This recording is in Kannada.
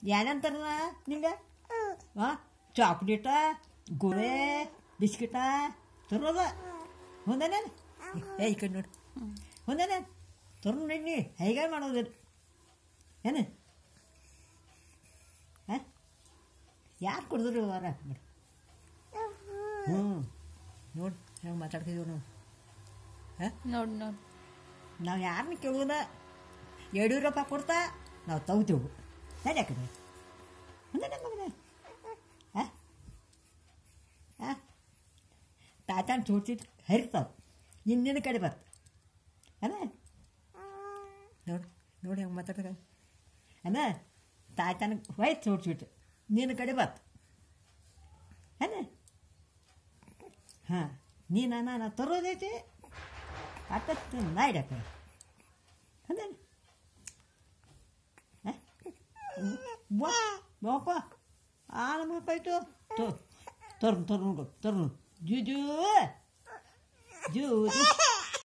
ಏನಂತಾರ ನಿಂಗೆ ಹಾಂ ಚಾಕ್ಲೇಟ ಗೋಳೆ ಬಿಸ್ಕಿಟ ತರೋದ ಹೊಂದೇನೆ ಏ ಈ ಕಡೆ ನೋಡಿ ಹೊಂದೇನೆ ತರು ನಡಿ ಹೇಗೆ ಮಾಡೋದು ಏನು ಹಾಂ ಯಾರು ಕೊಡಿದ್ರು ವಾರ ಹ್ಞೂ ನೋಡಿ ನಾವು ಮಾತಾಡ್ತಿದ್ದೀವಿ ನಾವು ಹಾಂ ನೋಡ್ ನೋಡ್ ನಾವು ಯಾರನ್ನ ಕೇಳೋದ ಯಡಿಯೂರಪ್ಪ ಕೊಡ್ತಾ ನಾವು ತಗೋತೀವಿ ನಡಿ ಆ ಕಡೆ ಒಂದೇ ನಮ್ಮ ಮಗನೇ ಹಾಂ ಹಾಂ ತಾತನ ಚೋಡ್ಸಿಟ್ಟು ಹರಿತಾವ ಇನ್ನೇನು ಕಡೆ ಬರ್ತ ಅಲ್ಲ ನೋಡಿ ನೋಡಿ ಹಂಗೆ ಮಾತಾಡ್ತಾರೆ ಅಲ್ಲ ತಾತನ ಹೊಯ್ತು ಚೋಡ್ಸಿಟ್ಟು ನಿನ್ನ ಕಡೆ ಬರ್ತ ಅಲ್ಲ ಹಾಂ ನೀನು ನಾನು ತರೋದೈತಿ ಅಟ್ಟತ್ತು ನಾಯ್ಡಕ್ಕ ಅದೇ ಬಾಪ ಆನ ಮಕ್ಕಾಯ್ತು ತರ್ನು ತರ್ನು ತರ್ನು ಜೂ ಜೂ ಜೂ